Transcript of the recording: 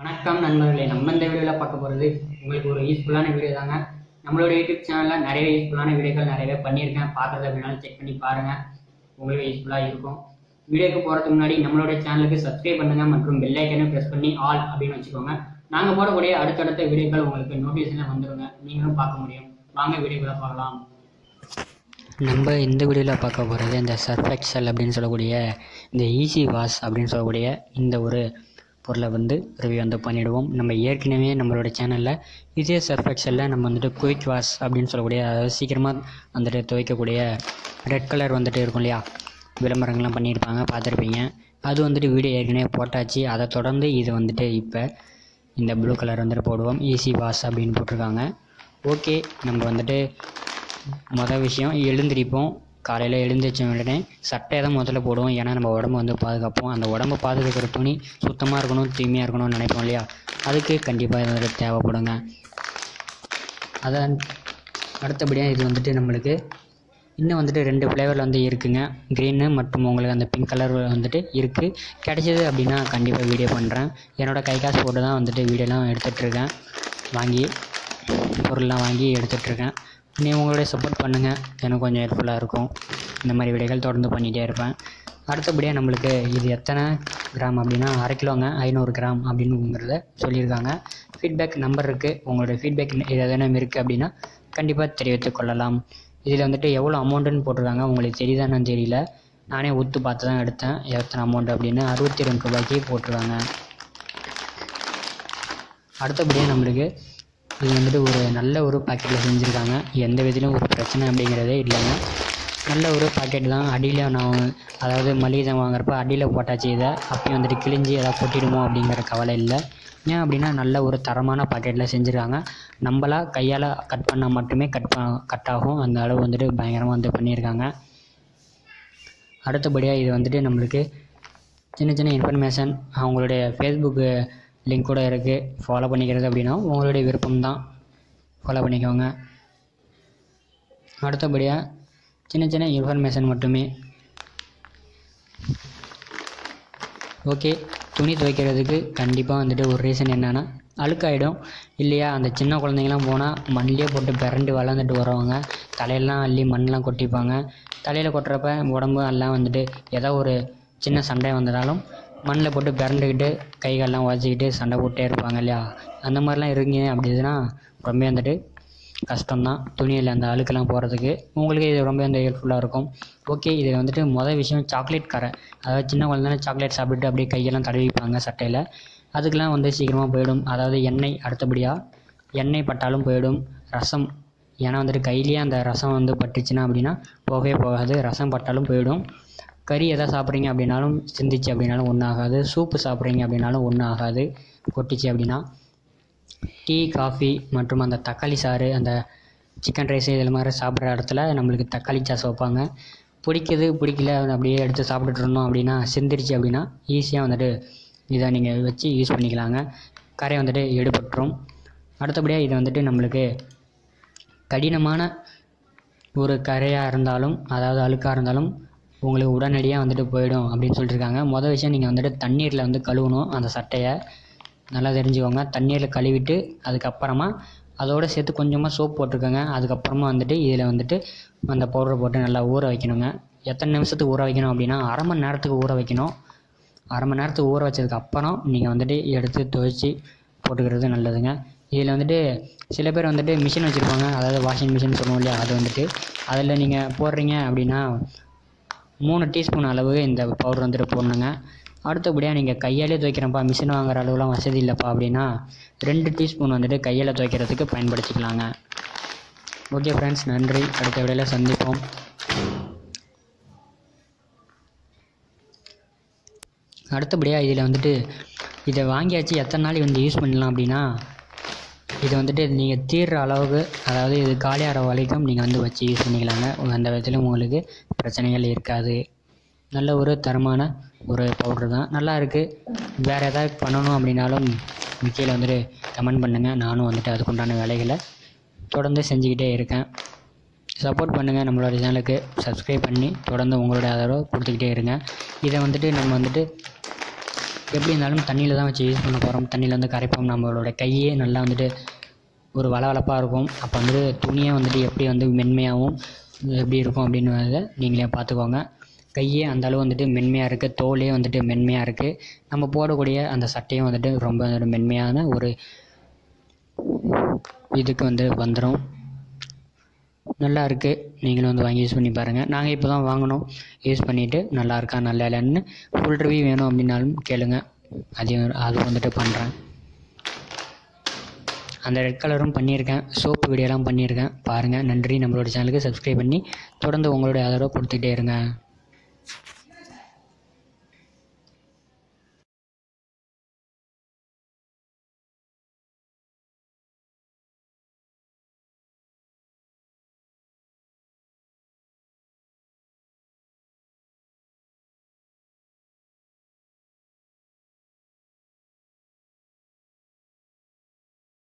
வணக்கம் நண்பர்களே நம்ம இந்த வீடியோவில் பார்க்க போகிறது உங்களுக்கு ஒரு யூஸ்ஃபுல்லான வீடியோ தாங்க நம்மளோட யூடியூப் சேனலில் நிறைய யூஸ்ஃபுல்லான வீடியோக்கள் நிறையவே பண்ணியிருக்கேன் பார்க்குறது அப்படின்னாலும் செக் பண்ணி பாருங்கள் உங்களுக்கு யூஸ்ஃபுல்லாக இருக்கும் வீடியோக்கு போகிறதுக்கு முன்னாடி நம்மளோட சேனலுக்கு சப்ஸ்கிரைப் பண்ணுங்கள் மற்றும் பெல் ஐக்கனையும் ப்ரெஸ் பண்ணி ஆல் அப்படின்னு வச்சுக்கோங்க நாங்கள் போடக்கூடிய அடுத்தடுத்த வீடியோக்கள் உங்களுக்கு நோட்டிஃபிகேஷனில் வந்துருங்க நீங்களும் பார்க்க முடியும் வாங்க வீடியோக்குள்ள பார்க்கலாம் நம்ம இந்த வீடியோவில் பார்க்க போகிறது இந்த சர்ஃப் எக்ஸல் அப்படின்னு சொல்லக்கூடிய இந்த ஈஸி வாஷ் அப்படின்னு சொல்லக்கூடிய இந்த ஒரு பொருளை வந்து ரிவ்யூ வந்து பண்ணிடுவோம் நம்ம ஏற்கனவே நம்மளோட சேனலில் இதே சர்ஃப் எக்ஸலில் நம்ம வந்துட்டு குயிக் வாஷ் அப்படின்னு சொல்லக்கூடிய அதாவது சீக்கிரமாக வந்துட்டு துவைக்கக்கூடிய ரெட் கலர் வந்துட்டு இருக்கும் இல்லையா விளம்பரங்கள்லாம் பண்ணியிருப்பாங்க பார்த்துருப்பீங்க அது வந்துட்டு வீடியோ ஏற்கனவே போட்டாச்சு அதை தொடர்ந்து இது வந்துட்டு இப்போ இந்த ப்ளூ கலர் வந்துட்டு போடுவோம் ஈஸி வாஷ் அப்படின்னு போட்டிருக்காங்க ஓகே நம்ம வந்துட்டு மொதல் விஷயம் எழுந்திரிப்போம் காலையில் எழுந்திரிச்ச உடனே சட்டையை தான் முதல்ல போடுவோம் ஏன்னா நம்ம உடம்பு வந்து பாதுகாப்போம் அந்த உடம்பு பாதுகாக்கிற துணி சுத்தமாக இருக்கணும் தூய்மையாக இருக்கணும்னு நினைப்போம் இல்லையா அதுக்கு கண்டிப்பாக இது வந்துட்டு தேவைப்படுங்க அதான் அடுத்தபடியாக இது வந்துட்டு நம்மளுக்கு இன்னும் வந்துட்டு ரெண்டு ஃப்ளேவரில் வந்து இருக்குங்க க்ரீனு மற்றும் உங்களுக்கு அந்த பிங்க் கலர் வந்துட்டு இருக்குது கிடைச்சது அப்படின்னா கண்டிப்பாக வீடியோ பண்ணுறேன் என்னோடய கை காசு போட்டு தான் வந்துட்டு வீடியோலாம் எடுத்துகிட்ருக்கேன் வாங்கி பொருள்லாம் வாங்கி எடுத்துகிட்ருக்கேன் நீ உங்களுடைய சப்போர்ட் பண்ணுங்கள் எனக்கு கொஞ்சம் ஹெல்ப்ஃபுல்லாக இருக்கும் இந்த மாதிரி வீடியோக்கள் தொடர்ந்து பண்ணிகிட்டே இருப்பேன் அடுத்தபடியாக நம்மளுக்கு இது எத்தனை கிராம் அப்படின்னா அரை கிலோங்க ஐநூறு கிராம் அப்படின்னுங்கிறத சொல்லியிருக்காங்க ஃபீட்பேக் நம்பர் இருக்குது உங்களுடைய ஃபீட்பேக் எதனா இருக்குது அப்படின்னா கண்டிப்பாக தெரிவித்துக் கொள்ளலாம் இதில் வந்துட்டு எவ்வளோ அமௌண்ட்டுன்னு போட்டிருக்காங்க உங்களுக்கு தெரியுதான்னு தெரியல நானே ஒத்து பார்த்து தான் எடுத்தேன் எத்தனை அமௌண்ட் அப்படின்னு அறுபத்தி ரெண்டு ரூபாய்க்கு போட்டிருக்காங்க அடுத்தபடியாக நம்மளுக்கு இது வந்துட்டு ஒரு நல்ல ஒரு பாக்கெட்டில் செஞ்சுருக்காங்க எந்த விதத்திலும் ஒரு பிரச்சனை அப்படிங்கிறதே இல்லைங்க நல்ல ஒரு பாக்கெட் தான் அடியில் நான் அதாவது மளிகை ஜாமான் வாங்குறப்ப அடியில் போட்டாச்சு இதை அப்பயும் வந்துட்டு கிழிஞ்சி எதாவது கொட்டிடுமோ அப்படிங்கிற கவலை இல்லை ஏன் அப்படின்னா நல்ல ஒரு தரமான பாக்கெட்டில் செஞ்சுருக்காங்க நம்மளா கையால் கட் பண்ணால் மட்டுமே கட் ப கட் ஆகும் அந்த அளவு வந்துட்டு பயங்கரமாக வந்து பண்ணியிருக்காங்க அடுத்தபடியாக இது வந்துட்டு நம்மளுக்கு சின்ன சின்ன இன்ஃபர்மேஷன் அவங்களுடைய ஃபேஸ்புக்கு லிங்க் கூட இருக்குது ஃபாலோ பண்ணிக்கிறது அப்படின்னா உங்களுடைய விருப்பம் தான் ஃபாலோ பண்ணிக்கோங்க அடுத்தபடியாக சின்ன சின்ன இன்ஃபர்மேஷன் மட்டுமே ஓகே துணி துவைக்கிறதுக்கு கண்டிப்பாக வந்துட்டு ஒரு ரீசன் என்னென்னா அழுக்காயிடும் இல்லையா அந்த சின்ன குழந்தைங்களாம் போனால் மண்ணிலே போட்டு பிறண்டு வளர்ந்துட்டு வருவாங்க தலையெல்லாம் அள்ளி மண்ணெலாம் கொட்டிப்பாங்க தலையில் கொட்டுறப்ப உடம்பு எல்லாம் வந்துட்டு ஏதோ ஒரு சின்ன சண்டை வந்தாலும் மண்ணில் போட்டு பிறண்டுக்கிட்டு கை கால்லாம் உதச்சிக்கிட்டு சண்டை போட்டே இருப்பாங்க இல்லையா அந்த மாதிரிலாம் இருக்கீங்க அப்படின்னா ரொம்ப வந்துட்டு கஷ்டம்தான் துணியில் அந்த அழுக்கெல்லாம் போகிறதுக்கு உங்களுக்கு இது ரொம்ப வந்து ஹெல்ப்ஃபுல்லாக இருக்கும் ஓகே இதில் வந்துட்டு மொதல் விஷயம் சாக்லேட் கரை அதாவது சின்ன குழந்தை சாக்லேட் சாப்பிட்டு அப்படியே கையெல்லாம் தடவிப்பாங்க சட்டையில் அதுக்கெலாம் வந்து சீக்கிரமாக போயிடும் அதாவது எண்ணெய் அடுத்தபடியாக எண்ணெய் பட்டாலும் போயிடும் ரசம் ஏன்னா வந்துட்டு கையிலேயே அந்த ரசம் வந்து பட்டுச்சுன்னா அப்படின்னா போகவே போகாது ரசம் பட்டாலும் போயிடும் கறி எதாவது சாப்பிட்றீங்க அப்படின்னாலும் சிந்திச்சு அப்படின்னாலும் ஒன்றும் ஆகாது சூப்பு சாப்பிட்றீங்க அப்படின்னாலும் ஒன்றும் ஆகாது கொட்டிச்சு அப்படின்னா டீ காஃபி மற்றும் அந்த தக்காளி சாறு அந்த சிக்கன் ரைஸ் இதில் மாதிரி சாப்பிட்ற இடத்துல நம்மளுக்கு தக்காளி சாஸ் வைப்பாங்க பிடிக்குது பிடிக்கல அப்படியே எடுத்து சாப்பிட்டுட்டு இருந்தோம் அப்படின்னா சிந்திருச்சு அப்படின்னா ஈஸியாக வந்துட்டு இதை நீங்கள் வச்சு யூஸ் பண்ணிக்கலாங்க கரை வந்துட்டு எடுபட்டுரும் அடுத்தபடியாக இது வந்துட்டு நம்மளுக்கு கடினமான ஒரு கரையாக இருந்தாலும் அதாவது அழுக்காக இருந்தாலும் உங்களுக்கு உடனடியாக வந்துட்டு போயிடும் அப்படின்னு சொல்லியிருக்காங்க மொதல் விஷயம் நீங்கள் வந்துட்டு தண்ணீரில் வந்து கழுவணும் அந்த சட்டையை நல்லா தெரிஞ்சுக்கோங்க தண்ணீரில் கழுவிட்டு அதுக்கப்புறமா அதோடு சேர்த்து கொஞ்சமாக சோப் போட்டிருக்கோங்க அதுக்கப்புறமா வந்துட்டு இதில் வந்துட்டு அந்த பவுடரை போட்டு நல்லா ஊற வைக்கணுங்க எத்தனை நிமிஷத்துக்கு ஊற வைக்கணும் அப்படின்னா அரை மணி நேரத்துக்கு ஊற வைக்கணும் அரை மணி நேரத்துக்கு ஊற வச்சதுக்கு அப்புறம் நீங்கள் வந்துட்டு எடுத்து துவைச்சி போட்டுக்கிறது நல்லதுங்க இதில் வந்துட்டு சில பேர் வந்துட்டு மிஷின் வச்சுருப்பாங்க அதாவது வாஷிங் மிஷின் சொல்லுவோம் இல்லையா அது வந்துட்டு அதில் நீங்கள் போடுறீங்க அப்படின்னா மூணு டீஸ்பூன் அளவு இந்த பவுடர் வந்துட்டு போடணுங்க அடுத்தபடியாக நீங்கள் கையாலே துவைக்கிறப்பா மிஷின் வாங்குற அளவுலாம் வசதி இல்லைப்பா அப்படின்னா ரெண்டு டீஸ்பூன் வந்துட்டு கையில் துவைக்கிறதுக்கு பயன்படுத்திக்கலாங்க ஓகே ஃப்ரெண்ட்ஸ் நன்றி அடுத்த விடையில் சந்திப்போம் அடுத்தபடியாக இதில் வந்துட்டு இதை வாங்கியாச்சு எத்தனை நாளைக்கு வந்து யூஸ் பண்ணலாம் அப்படின்னா இது வந்துட்டு நீங்கள் தீர்ற அளவுக்கு அதாவது இது காலியாகிற வரைக்கும் நீங்கள் வந்து வச்சு யூஸ் பண்ணிக்கலாங்க அந்த விதத்தில் உங்களுக்கு பிரச்சனைகள் இருக்காது நல்ல ஒரு தரமான ஒரு பவுடர் தான் நல்லா இருக்குது வேறு ஏதாவது பண்ணணும் அப்படின்னாலும் கீழே வந்துட்டு கமெண்ட் பண்ணுங்கள் நானும் வந்துட்டு அதுக்குண்டான வேலைகளை தொடர்ந்து செஞ்சுக்கிட்டே இருக்கேன் சப்போர்ட் பண்ணுங்கள் நம்மளோட சேனலுக்கு சப்ஸ்கிரைப் பண்ணி தொடர்ந்து உங்களுடைய ஆதரவு கொடுத்துக்கிட்டே இருங்க இதை வந்துட்டு நம்ம வந்துட்டு எப்படி இருந்தாலும் தண்ணியில் தான் வச்சு யூஸ் பண்ண போகிறோம் தண்ணியில் வந்து கரைப்போம் நம்மளோட கையே நல்லா வந்துட்டு ஒரு வளவளப்பாக இருக்கும் அப்போ வந்துட்டு துணியே வந்துட்டு எப்படி வந்து மென்மையாகவும் எப்படி இருக்கும் அப்படின்னு நீங்களே பார்த்துக்கோங்க கையே அந்த அளவு வந்துட்டு மென்மையாக இருக்குது தோலே வந்துட்டு மென்மையாக இருக்குது நம்ம போடக்கூடிய அந்த சட்டையும் வந்துட்டு ரொம்ப வந்துட்டு மென்மையான ஒரு இதுக்கு வந்து வந்துடும் நல்லா இருக்குது நீங்களும் வந்து வாங்கி யூஸ் பண்ணி பாருங்கள் நாங்கள் இப்போ தான் வாங்கினோம் யூஸ் பண்ணிவிட்டு நல்லா இருக்கா நல்லா இல்லைன்னு ஃபுல் ரிவ்யூ வேணும் அப்படின்னாலும் கேளுங்க அதையும் அது வந்துட்டு பண்ணுறேன் அந்த ரெட் கலரும் பண்ணியிருக்கேன் சோப்பு வீடியோலாம் பண்ணியிருக்கேன் பாருங்கள் நன்றி நம்மளோட சேனலுக்கு சப்ஸ்கிரைப் பண்ணி தொடர்ந்து உங்களுடைய ஆதரவை கொடுத்துட்டே இருங்க